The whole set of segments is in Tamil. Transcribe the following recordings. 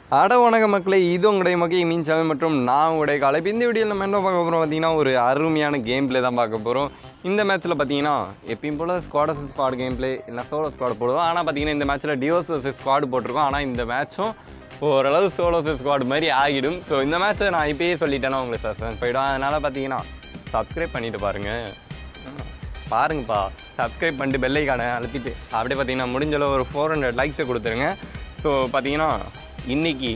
அட வணக்க மக்களே இது உங்களுடைய மக்கள் மீன் சேனல் மற்றும் நான் உங்களுடைய காலை இப்போ இந்த வீடியோவில் நம்ம என்ன பார்க்க போகிறோம் பார்த்தீங்கன்னா ஒரு அருமையான கேம் ப்ளே தான் பார்க்க போகிறோம் இந்த மேட்ச்சில் பார்த்தீங்கன்னா எப்பயும் போல் ஸ்குவாட் ஸ்குவாட் கேம் ப்ளே இல்லை சோலோ ஸ்குவாட் போடுவோம் ஆனால் பார்த்தீங்கன்னா இந்த மேட்ச்சில் டிவோஸ் வர்சஸ் ஸ்குவாட் போட்டிருக்கோம் ஆனால் இந்த மேட்ச்சும் ஓரளவு சோலோ ஸ்குவாட் மாதிரி ஆகிடும் ஸோ இந்த மேட்ச்சை நான் இப்பயே சொல்லிட்டேன்னா உங்களுக்கு சஸ்பென்ஸ் போயிடும் அதனால் பார்த்தீங்கன்னா சப்ஸ்கிரைப் பண்ணிட்டு பாருங்கள் பாருங்கப்பா சப்ஸ்கிரைப் பண்ணிட்டு பெல்லைக்கான அழுத்திட்டு அப்படியே பார்த்தீங்கன்னா முடிஞ்ச அளவு ஒரு ஃபோர் ஹண்ட்ரட் லைக்ஸை கொடுத்துருங்க ஸோ பார்த்தீங்கன்னா இன்னைக்கு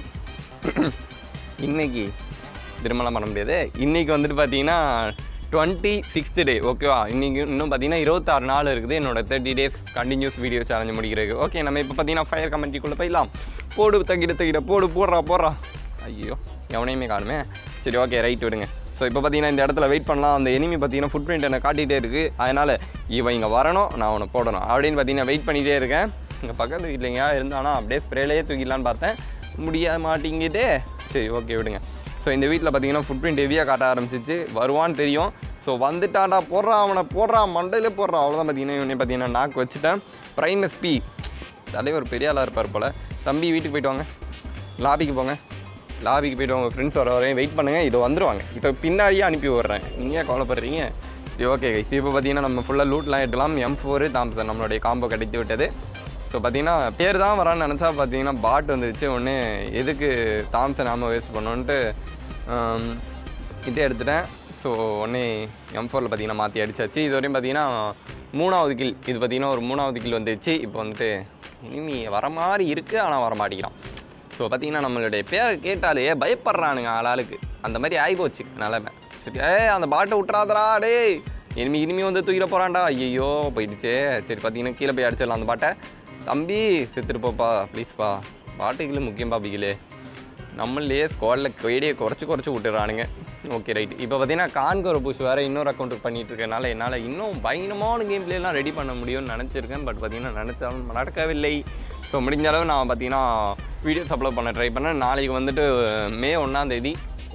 இன்னைக்கு திருமணம் பண்ண முடியாது இன்னைக்கு வந்துட்டு பார்த்தீங்கன்னா டுவெண்ட்டி சிக்ஸ்த் டே ஓகேவா இன்னைக்கு இன்னும் பார்த்தீங்கன்னா இருபத்தாறு நாள் இருக்குது என்னோட thirty days continuous video challenge முடிக்கிறதுக்கு ஓகே நம்ம இப்போ பார்த்தீங்கன்னா ஃபயர் கமெண்ட்ரிக்குள்ளே போயிடலாம் போடு தகிட தகிட போடு போடுறா போடுறா ஐயோ எவனையுமே காணுமே சரி ஓகே ரைட் விடுங்க ஸோ இப்போ பார்த்தீங்கன்னா இந்த இடத்துல வெயிட் பண்ணலாம் அந்த எனிமி பார்த்தீங்கன்னா ஃபுட் பிரிண்ட் என்னை காட்டிகிட்டே இருக்குது அதனால் இவன் இங்கே வரணும் நான் அவனை போடணும் அப்படின்னு பார்த்தீங்கன்னா வெயிட் பண்ணிகிட்டே இருக்கேன் இங்கே பக்கத்து வீட்டில் எங்கேயா இருந்தானா அப்படியே ஸ்ப்ரேலேயே தூக்கிடலான்னு பார்த்தேன் முடிய மாட்டேங்குதே சரி ஓகே விடுங்க ஸோ இந்த வீட்டில் பார்த்தீங்கன்னா ஃபுட் பிரிண்ட் ஹெவியாக காட்ட ஆரம்பிச்சிச்சு வருவான்னு தெரியும் ஸோ வந்துட்டான்டா போடுறான் அவனை போடுறான் மண்டையிலே போடுறான் அவ்வளோதான் பார்த்தீங்கன்னா இவனே பார்த்தீங்கன்னா நாக்கு வச்சுட்டேன் ப்ரைம் எஸ்பி தலைவர் பெரிய ஆளாக இருப்பார் போல் தம்பி வீட்டுக்கு போயிட்டு வாங்க லாபிக்கு போங்க லாபிக்கு போயிட்டு உங்கள் ஃப்ரெண்ட்ஸ் வர வரையும் வெயிட் பண்ணுங்கள் இதோ வந்துருவாங்க இப்போ பின்னாடியே அனுப்பி விட்றேன் நீங்கள் கவலைப்படுறீங்க சரி ஓகே கைஸ் இப்போ பார்த்தீங்கன்னா நம்ம ஃபுல்லாக லூட்லாம் எடுக்கலாம் எம் ஃபோரு தாம்சன் நம்மளுடைய காம்போ கிடைத்து விட்டது ஸோ பார்த்தீங்கன்னா பேர் தான் வரான்னு நினச்சா பார்த்தீங்கன்னா பாட் வந்துருச்சு ஒன்று எதுக்கு தாம்சன் நாம வேஸ்ட் பண்ணோன்ட்டு ஆம், இதே எடுத்துட்டேன் ஸோ ஒன்று எம் ஃபோரில் பார்த்தீங்கன்னா மாற்றி அடிச்சாச்சு இது வரையும் பார்த்தீங்கன்னா மூணாவது கில் இது பார்த்தீங்கன்னா ஒரு மூணாவது கில் வந்துருச்சு இப்போ வந்துட்டு இனிமே வர மாதிரி இருக்குது ஆனால் வர மாட்டேங்கிறான் ஸோ பார்த்தீங்கன்னா நம்மளுடைய பேரை கேட்டாலே பயப்படுறானுங்க ஆளாளுக்கு அந்த மாதிரி ஆகிப்போச்சு நிலமை சரி ஏ அந்த பாட்டை விட்றாதடா டேய் இனிமே இனிமே வந்து தூக்கிட போகிறான்டா ஐயோ போயிடுச்சே சரி பார்த்தீங்கன்னா கீழே போய் அடிச்சிடலாம் அந்த பாட்டை தம்பி செத்துட்டு போப்பா ப்ளீஸ்ப்பா பாட்டுகளும் முக்கியம் பாப்பிகளே நம்மளே ஸ்குவாடில் கொயடியை குறைச்சி குறைச்சி விட்டுறானுங்க ஓகே ரைட் இப்போ பார்த்தீங்கன்னா கான்கோர புஷ் வேறு இன்னொரு அக்கௌண்ட் பண்ணிட்டு இருக்கனால என்னால் இன்னும் பயங்கரமான கேம் பிளேலாம் ரெடி பண்ண முடியும்னு நினச்சிருக்கேன் பட் பார்த்தீங்கன்னா நினச்சாலும் நடக்கவில்லை ஸோ முடிஞ்ச அளவு நான் பார்த்தீங்கன்னா வீடியோஸ் அப்லோட் பண்ண ட்ரை பண்ணேன் நாளைக்கு வந்துட்டு மே ஒன்றாந்தேதி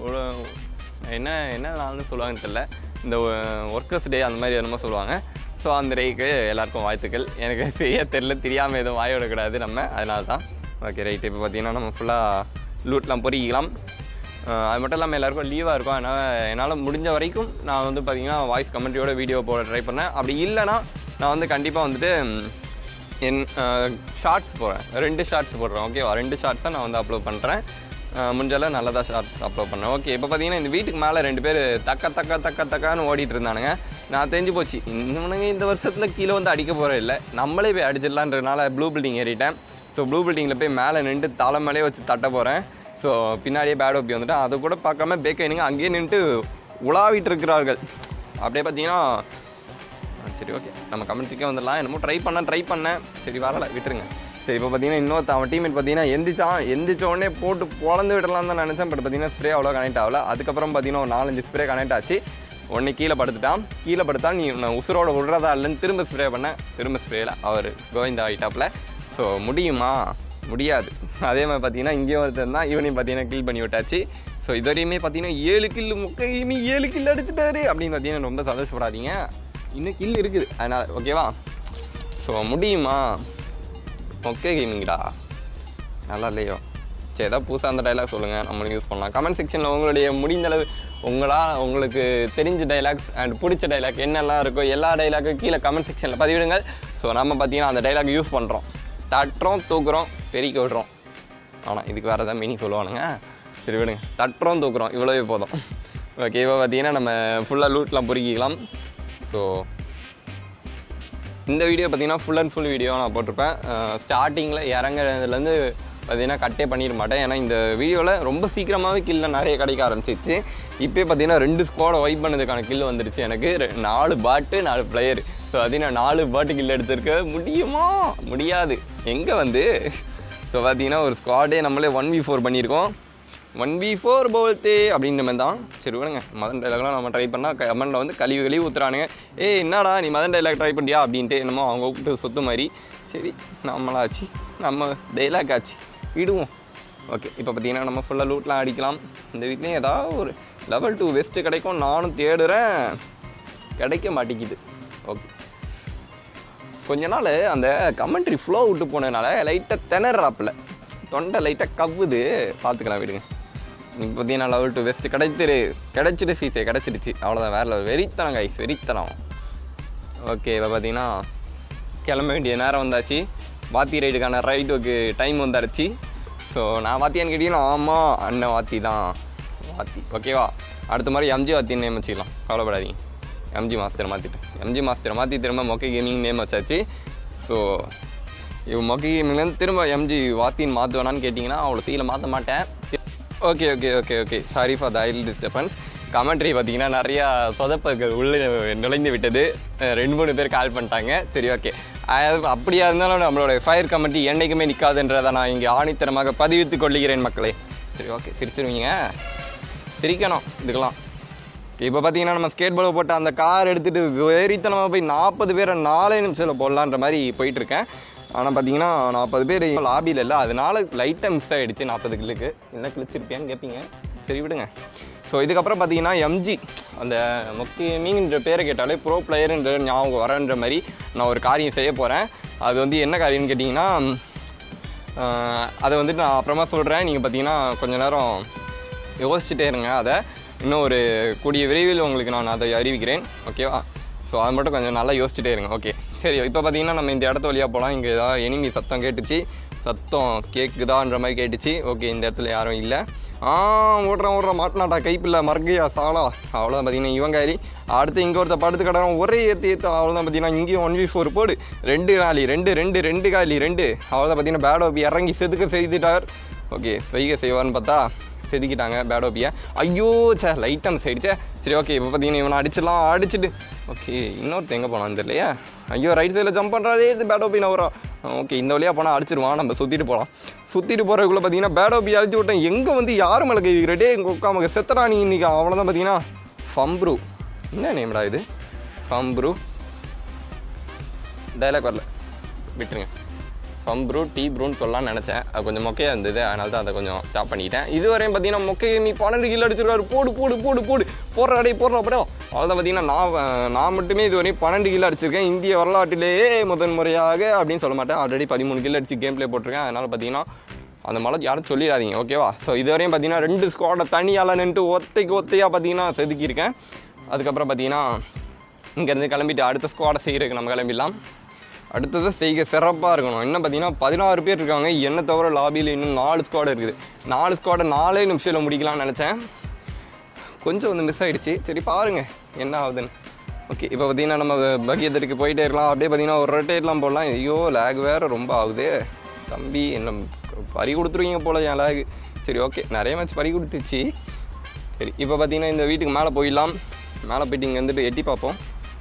என்ன என்ன நாள்னு சொல்லுவாங்கன்னு தெரில இந்த ஒர்க்கர்ஸ் டே அந்த மாதிரி என்னமோ சொல்லுவாங்க ஸோ அந்த டேக்கு எல்லாருக்கும் வாழ்த்துக்கள் எனக்கு செய்ய தெரில தெரியாமல் எதுவும் வாய விடக்கூடாது நம்ம அதனால தான் ஓகே ரைட் இப்போ பார்த்தீங்கன்னா நம்ம ஃபுல்லாக லூட்லாம் பொறிக்கலாம் அஹ் அது மட்டும் இல்லாமல் எல்லாருக்கும் லீவாக இருக்கும் அதனால் என்னால் முடிஞ்ச வரைக்கும் நான் வந்து பார்த்தீங்கன்னா வாய்ஸ் கமெண்ட்ரியோட வீடியோ போட ட்ரை பண்ணேன் அப்படி இல்லைன்னா நான் வந்து கண்டிப்பாக வந்துட்டு ம், என் ஷார்ட்ஸ் போடுறேன் ரெண்டு ஷார்ட்ஸ் போடுறேன் ஓகேவா ரெண்டு ஷார்ட்ஸ் தான் நான் வந்து அப்லோட் பண்ணுறேன் முடிஞ்சாலும் நல்லதாக ஷார்ட்ஸ் அப்லோட் பண்ணேன் ஓகே இப்போ பார்த்தீங்கன்னா இந்த வீட்டுக்கு மேலே ரெண்டு பேர் தக்க தக்க தக்க தக்கான்னு ஓடிட்டு இருந்தானுங்க நான் தெரிஞ்சு போச்சு இன்னும் இந்த வருஷத்தில் கீழே வந்து அடிக்க போகிற இல்லை நம்மளே போய் அடிச்சிடலான்றதுனால ப்ளூ பில்டிங் ஏறிட்டேன் ஸோ ப்ளூ பில்டிங்கில் போய் மேலே நின்று தலை மேலே வச்சு தட்ட போகிறேன் ஸோ பின்னாடியே பேட் ஓப்பி வந்துட்டேன் அதை கூட பார்க்காம பேக்கனுங்க அங்கேயே நின்றுட்டு உலாவிட்டு இருக்கிறார்கள் அப்படியே பார்த்தீங்கன்னா ஆ, சரி ஓகே நம்ம கமெண்ட்ரிக்கே வந்துடலாம் என்னமோ ட்ரை பண்ணேன் ட்ரை பண்ணேன் சரி வரல விட்டுருங்க சரி இப்போ பார்த்தீங்கன்னா இன்னொருத்த அவன் டீமேட் பார்த்தீங்கன்னா எந்திரிச்சான் எந்திரிச்ச உடனே போட்டு பொழந்து விடலாம் தான் நினச்சேன் பட் பார்த்தீங்கன்னா ஸ்ப்ரே அவ்வளோ கனெக்ட் ஆகல அதுக்கப்புறம் பார்த்தீங்கன்னா ஒரு நாலஞ்சு ஸ்ப்ரே கனெக்ட் ஆச்சு உடனே கீழே படுத்துட்டான் கீழே படுத்தா நீ நான் உசுரோட விடுறதா இல்லைன்னு திரும்ப ஸ்ப்ரே பண்ணேன் திரும்ப ஸ்ப்ரேல அவர் கோவிந்தா ஆகிட்டாப்பில் ஸோ முடியுமா முடியாது அதே மாதிரி பார்த்தீங்கன்னா இங்கேயும் ஒருத்தர் தான் இவனையும் பார்த்தீங்கன்னா கில் பண்ணி விட்டாச்சு ஸோ இது வரையுமே பார்த்தீங்கன்னா ஏழு கில்லு முக்கையுமே ஏழு கில் அடிச்சிட்டாரு அப்படின்னு பார்த்தீங்கன்னா ரொம்ப சந்தோஷப்படாதீங்க இன்னும் கில் இருக்குது அதனால் ஓகேவா ஸோ முடியுமா ஓகே கேமிங்கடா நல்லா இல்லையோ சரி ஏதாவது புதுசாக அந்த டைலாக் சொல்லுங்கள் நம்மளும் யூஸ் பண்ணலாம் கமெண்ட் செக்ஷனில் உங்களுடைய முடிந்த அளவு உங்களால் உங்களுக்கு தெரிஞ்ச டைலாக்ஸ் அண்ட் பிடிச்ச டைலாக் என்னெல்லாம் இருக்கோ எல்லா டைலாக்கும் கீழே கமெண்ட் செக்ஷனில் பதிவிடுங்கள் ஸோ நம்ம பார்த்தீங்கன்னா அந்த டைலாக் யூஸ் பண்ணுறோம் தட்டுறோம் தூக்குறோம் பெருக்கி விடுறோம் ஆனால் இதுக்கு வேறு ஏதாவது மீனிங் சொல்லுவானுங்க சரி விடுங்க தட்டுறோம் தூக்குறோம் இவ்வளோவே போதும் ஓகே இப்போ பார்த்தீங்கன்னா நம்ம ஃபுல்லாக லூட்லாம் பொறுக்கிக்கலாம் ஸோ இந்த வீடியோ பார்த்தீங்கன்னா ஃபுல் அண்ட் ஃபுல் வீடியோ நான் போட்டிருப்பேன் ஸ்டார்டிங்கில் இறங்குறதுலேருந்து பார்த்தீங்கன்னா கட்டே பண்ணிட மாட்டேன் ஏன்னா இந்த வீடியோவில் ரொம்ப சீக்கிரமாகவே கில்ல நிறைய கிடைக்க ஆரம்பிச்சிச்சு இப்போ பார்த்தீங்கன்னா ரெண்டு ஸ்குவாடை வைப் பண்ணதுக்கான கில் வந்துடுச்சு எனக்கு ரெ- நாலு பாட்டு நாலு பிளேயர் ஸோ பார்த்தீங்கன்னா நாலு பாட்டு கில் எடுத்திருக்க முடியுமா முடியாது எங்கே வந்து ஸோ பார்த்தீங்கன்னா ஒரு ஸ்குவாடே நம்மளே ஒன் வி ஃபோர் பண்ணியிருக்கோம் ஒன் வி ஃபோர் போல்த்தே அப்படின்ற மாதிரி தான் சரி விடுங்க மதன் டைலாக்லாம் நம்ம ட்ரை பண்ணால் கமெண்டில் வந்து கழிவு கழிவு ஊற்றுறானுங்க ஏய் என்னடா நீ மதன் டைலாக் ட்ரை பண்ணியா அப்படின்ட்டு என்னமோ அவங்க கூப்பிட்டு சொத்து மாதிரி சரி நம்மளாச்சு நம்ம டைலாக் ஆச்சு விடுவோம் ஓகே இப்போ பார்த்தீங்கன்னா நம்ம ஃபுல்லாக லூட்லாம் அடிக்கலாம் இந்த வீட்லேயும் ஏதாவது ஒரு லெவல் டூ வெஸ்ட்டு கிடைக்கும் நானும் தேடுறேன் கிடைக்க மாட்டேங்குது ஓகே கொஞ்ச நாள் அந்த கமெண்ட்ரி ஃப்ளோ விட்டு போனதுனால லைட்டாக திணறாப்புல தொண்டை லைட்டாக கவ்வுது பார்த்துக்கலாம் விடுங்க இப்போ பார்த்தீங்கன்னா லெவல் டூ வெஸ்ட் கிடைச்சிரு கிடைச்சிட்டு சீசே கிடச்சிடுச்சு அவ்வளோதான் வேற level. வெறித்தனம் கைஸ் வெறித்தனம் ஓகே இப்போ பார்த்தீங்கன்னா கிளம்ப வேண்டிய நேரம் வந்தாச்சு வாத்தி ரைடுக்கான ரைடுக்கு டைம் வந்துடுச்சு ஸோ நான் வாத்தியான்னு கேட்டீங்கன்னா ஆமாம் அண்ணன் வாத்தி தான் வாத்தி ஓகேவா அடுத்த மாதிரி எம்ஜி வாத்தின்னு நேம் வச்சுக்கலாம் கவலைப்படாதீங்க எம்ஜி மாஸ்டர் மாற்றிட்டு எம்ஜி மாஸ்டர் மாற்றி திரும்ப மொக்கை கேமிங் நேம் வச்சாச்சு ஸோ இவன் மொக்கை கேமிங்லேருந்து திரும்ப எம்ஜி வாத்தின்னு மாற்றுவேனான்னு கேட்டிங்கன்னா அவ்வளோ சீக்கிரம் மாற்ற மாட்டேன் okay okay okay okay sorry for the I'll disturbance commentary பார்த்தீங்கன்னா நிறையா சொதப்பங்கள் உள்ளே நுழைந்து விட்டது அஹ் ரெண்டு மூணு பேர் கால் பண்ணிட்டாங்க சரி ஓகே அப்படியா இருந்தாலும் நம்மளோட ஃபயர் கமெண்ட்ரி என்றைக்குமே நிற்காதுன்றதை நான் இங்கே ஆணித்தரமாக பதிவித்துக் கொள்ளுகிறேன் மக்களே சரி ஓகே சிரிச்சிருவீங்க சிரிக்கணும் இதுக்கெல்லாம் இப்போ பார்த்தீங்கன்னா நம்ம ஸ்கேட் போர்டு போட்டு அந்த கார் எடுத்துகிட்டு வெறித்தனமாக போய் நாற்பது பேரை நாலே நிமிஷத்தில் போடலான்ற மாதிரி போயிட்டுருக்கேன் ஆனால் பார்த்தீங்கன்னா நாற்பது பேர் லாபியில் இல்லை அதனால லைட்டாக மிஸ் ஆகிடுச்சு நாற்பது கில்லுக்கு என்ன கிழிச்சிருப்பியான்னு கேட்பீங்க சரி விடுங்க ஸோ இதுக்கப்புறம் பார்த்தீங்கன்னா எம்ஜி அந்த முக்கிய மீன்ன்ற பேரை கேட்டாலே ப்ரோ பிளேயருன்ற ஞாபகம் வரன்ற மாதிரி நான் ஒரு காரியம் செய்ய போகிறேன் அது வந்து என்ன காரியம்னு கேட்டிங்கன்னா ஆஹ் அதை வந்துட்டு நான் அப்புறமா சொல்கிறேன் நீங்கள் பார்த்தீங்கன்னா கொஞ்ச நேரம் யோசிச்சுட்டே இருங்க அதை இன்னும் ஒரு கூடிய விரைவில் உங்களுக்கு நான் அதை அறிவிக்கிறேன் ஓகேவா ஸோ அது மட்டும் கொஞ்சம் நல்லா யோசிச்சுட்டே இருங்க ஓகே சரி இப்போ பார்த்தீங்கன்னா நம்ம இந்த இடத்து வழியாக போகலாம் இங்கே ஏதாவது எனிமி சத்தம் கேட்டுச்சு சத்தம் கேட்குதான்ற மாதிரி கேட்டுச்சு ஓகே இந்த இடத்துல யாரும் இல்லை ஆ ஓடுறேன் ஓடுறேன் மாட்டினாட்டா கைப்பில்ல மர்கையா சாலா அவ்வளோதான் பார்த்தீங்கன்னா இவன் காரி அடுத்து இங்கே ஒருத்த படுத்து கிடக்கும் ஒரே ஏற்று ஏற்று அவ்வளோதான் பார்த்தீங்கன்னா இங்கேயும் ஒன் வி ஃபோர் போடு ரெண்டு காலி ரெண்டு ரெண்டு ரெண்டு காலி ரெண்டு அவ்வளோதான் பார்த்தீங்கன்னா பேட் இறங்கி செதுக்க செய்துட்டார் ஓகே செய்க செய்வார்னு பார்த்தா செதுக்கிட்டாங்க பேடோபியை ஐயோ சே லைட்டாக மிஸ் ஆயிடுச்சே சரி ஓகே இப்போ பார்த்தீங்கன்னா இவனை அடிச்சிடலாம் அடிச்சுட்டு ஓகே இன்னொருத்த எங்கே போனான்னு தெரியலையா ஐயோ ரைட் சைடில் ஜம்ப் பண்ணுறாதே இது பேடோபி நவரம் ஓகே இந்த வழியாக போனால் அடிச்சிருவான் நம்ம சுற்றிட்டு போகலாம் சுற்றிட்டு போகிறதுக்குள்ளே பார்த்தீங்கன்னா பேடோபி அடிச்சு விட்டேன் எங்கே வந்து யார் மேலே கை வைக்கிறடே எங்கள் உட்காம செத்தரா நீ இன்னைக்கு அவ்வளோதான் பார்த்தீங்கன்னா ஃபம்ப்ரூ என்ன நேம்டா இது ஃபம்ப்ரூ டைலாக் வரல விட்டுருங்க ஃபம்ப்ரூ டீ ப்ரூன்னு சொல்லலாம்னு நினச்சேன் அது கொஞ்சம் மொக்கையாக இருந்தது அதனால தான் அதை கொஞ்சம் ஸ்டாப் பண்ணிட்டேன் இதுவரையும் பார்த்தீங்கன்னா மொக்கையை நீ பன்னெண்டு கிலோ அடிச்சிருக்காரு போடு போடு போடு போடு போடுற அடே போடுற படம் அவ்வளோதான் பார்த்தீங்கன்னா நான் அஹ், நான் மட்டுமே இதுவரையும் பன்னெண்டு கிலோ அடிச்சிருக்கேன் இந்திய வரலாற்றிலேயே முதன் முறையாக அப்படின்னு சொல்ல மாட்டேன் ஆல்ரெடி பதிமூணு கிலோ அடிச்சு கேம் ப்ளே போட்டிருக்கேன் அதனால் பார்த்தீங்கன்னா அந்த மலை யாரும் சொல்லிடாதீங்க ஓகேவா ஸோ இதுவரையும் பார்த்தீங்கன்னா ரெண்டு ஸ்குவாடை தனியால் நின்றுட்டு ஒத்தைக்கு ஒத்தையாக பார்த்தீங்கன்னா செதுக்கியிருக்கேன் அதுக்கப்புறம் பார்த்தீங்கன்னா இங்கேருந்து கிளம்பிட்டு அடுத்த ஸ்குவாடை செய்கிறதுக்கு நம்ம கிளம்பிடலாம் அடுத்தது செய்க சிறப்பாக இருக்கணும் இன்னும் பார்த்தீங்கன்னா பதினாறு பேர் இருக்காங்க என்ன தவிர லாபியில் இன்னும் நாலு ஸ்குவாடு இருக்குது நாலு ஸ்குவாடை நாலே நிமிஷத்தில் முடிக்கலாம்னு நினச்சேன் கொஞ்சம் வந்து மிஸ் ஆயிடுச்சு சரி பாருங்க என்ன ஆகுதுன்னு ஓகே இப்போ பார்த்தீங்கன்னா நம்ம பகியதற்கு போயிட்டே இருக்கலாம் அப்படியே பார்த்தீங்கன்னா ஒரு ரொட்டேட்லாம் போடலாம் ஐயோ லேக் வேறு ரொம்ப ஆகுது தம்பி என்ன பறி கொடுத்துருவீங்க போல என் லேக் சரி ஓகே நிறைய மேட்ச் பறி கொடுத்துச்சு சரி இப்போ பார்த்தீங்கன்னா இந்த வீட்டுக்கு மேலே போயிடலாம் மேலே போயிட்டு இங்கே வந்துட்டு எட்டி பார்ப்போம்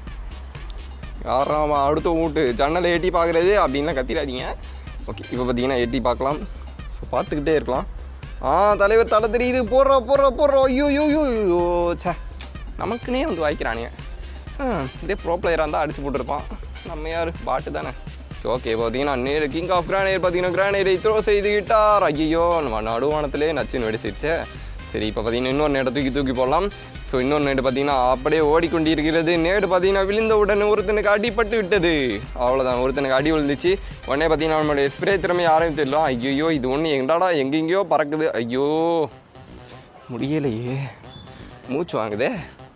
யாராம் அடுத்த வீட்டு ஜன்னலை எட்டி பார்க்குறது அப்படின்லாம் கத்திடாதீங்க ஓகே இப்போ பார்த்தீங்கன்னா எட்டி பார்க்கலாம் ஸோ பார்த்துக்கிட்டே இருக்கலாம் ஆ தலைவர் தலை தெரியுது போடுறா போடுறா போடுறா ஐயோ ஐயோ ஐயோ ஐயோ சே நமக்குனே வந்து வாய்க்கிறானுங்க ஆ, இதே ப்ரோ பிளேயராக இருந்தால் அடிச்சு போட்டிருப்பான் நம்ம யார் பாட்டு தானே ஓகே பார்த்தீங்கன்னா நேரு கிங் ஆஃப் கிரானைட் பார்த்தீங்கன்னா கிரானைடை த்ரோ செய்து விட்டார் ஐயோ நம்ம நடுவானத்திலே நச்சுன்னு வெடிச்சிருச்சே சரி இப்போ பார்த்தீங்கன்னா இன்னொரு நேடை தூக்கி தூக்கி போடலாம் ஸோ இன்னொரு நேடு பார்த்தீங்கன்னா அப்படியே ஓடிக்கொண்டிருக்கிறது நேடு பார்த்தீங்கன்னா விழுந்த உடனே ஒருத்தனுக்கு அடிபட்டு விட்டது அவ்வளோதான் ஒருத்தனுக்கு அடி விழுந்துச்சு உடனே பார்த்தீங்கன்னா நம்மளுடைய ஸ்ப்ரே திறமை யாரையும் தெரியல ஐயோ இது ஒன்று எங்கடாடா எங்கெங்கேயோ பறக்குது ஐயோ முடியலையே மூச்சு வாங்குதே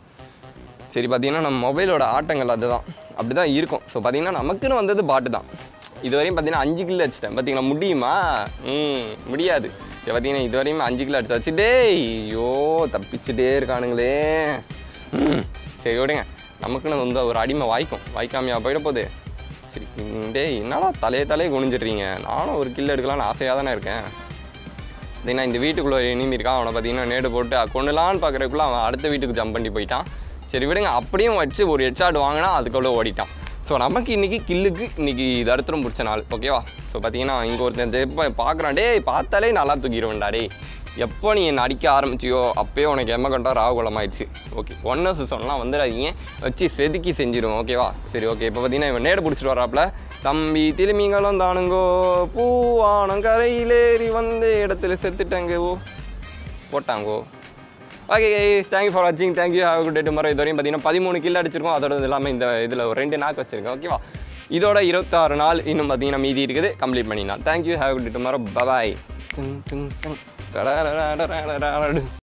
சரி பார்த்தீங்கன்னா நம்ம மொபைலோட ஆட்டங்கள் அதுதான் அப்படி தான் இருக்கும் ஸோ பார்த்தீங்கன்னா நமக்குன்னு வந்தது பாட்டு தான் இதுவரையும் பார்த்தீங்கன்னா அஞ்சு கிலோ அடிச்சிட்டேன் பார்த்தீங்கன்னா முடியுமா ம் முடியாது இப்போ பார்த்தீங்கன்னா இதுவரையும் அஞ்சு கிலோ அடிச்சாச்சு டேய் ஐயோ தப்பிச்சுட்டே இருக்கானுங்களே ம் சரி விடுங்க நமக்குன்னு வந்து ஒரு அடிமை வாய்க்கும் வாய்க்காமையா போயிட போகுது சரி ம், டேய் என்னடா தலையே தலையே குனிஞ்சிட்றீங்க நானும் ஒரு கில்லு எடுக்கலாம்னு ஆசையாக தானே இருக்கேன் பார்த்தீங்கன்னா இந்த வீட்டுக்குள்ளே ஒரு இனிமி இருக்கான் அவனை பார்த்தீங்கன்னா நேடு போட்டு கொண்டுலான்னு பார்க்குறதுக்குள்ள அவன் அடுத்த வீட்டுக்கு ஜம்ப் பண்ணி போயிட்டான் சரி விடுங்க அப்படியும் வச்சு ஒரு ஹெட்ஷாட் வாங்கினா அதுக்குள்ளே ஓடிட்டான் ஸோ நமக்கு இன்றைக்கி கில்லுக்கு இன்றைக்கி தருத்திரம் பிடிச்ச நாள் ஓகேவா ஸோ பார்த்தீங்கன்னா இங்கே ஒருத்தன் ஜெப்ப பார்க்குறான் டேய் பார்த்தாலே நல்லா தூக்கிடுவேன்டா டேய் எப்போ நீ என்னை அடிக்க ஆரம்பிச்சியோ அப்போயே உனக்கு எம்ம கண்டா ராகுலம் ஆயிடுச்சு ஓகே ஒன்னஸ் சொன்னால் வந்துடாதீங்க வச்சு செதுக்கி செஞ்சிருவோம் ஓகேவா சரி ஓகே இப்போ பார்த்தீங்கன்னா இவன் நேடு பிடிச்சிட்டு வராப்புல தம்பி திரும்பிங்களும் தானுங்கோ பூவானம் கரையிலேறி வந்த இடத்துல செத்துட்டாங்க ஓ போட்டாங்கோ ஓகே தேங்க்யூ ஃபார் வாட்சிங் thank you have good day tomorrow இது வரையும் பார்த்தீங்கன்னா பதிமூணு கிலோ அடிச்சிருக்கோம் அதோட இது இல்லாமல் இந்த இதில் ஒரு ரெண்டு நாக்கு வச்சிருக்கேன் ஓகேவா இதோட இருபத்தாறு நாள் இன்னும் பார்த்தீங்கன்னா மீதி இருக்குது கம்ப்ளீட் பண்ணிடலாம் thank you have good day tomorrow bye bye டும், டும், டும். டடடடடடடடடு.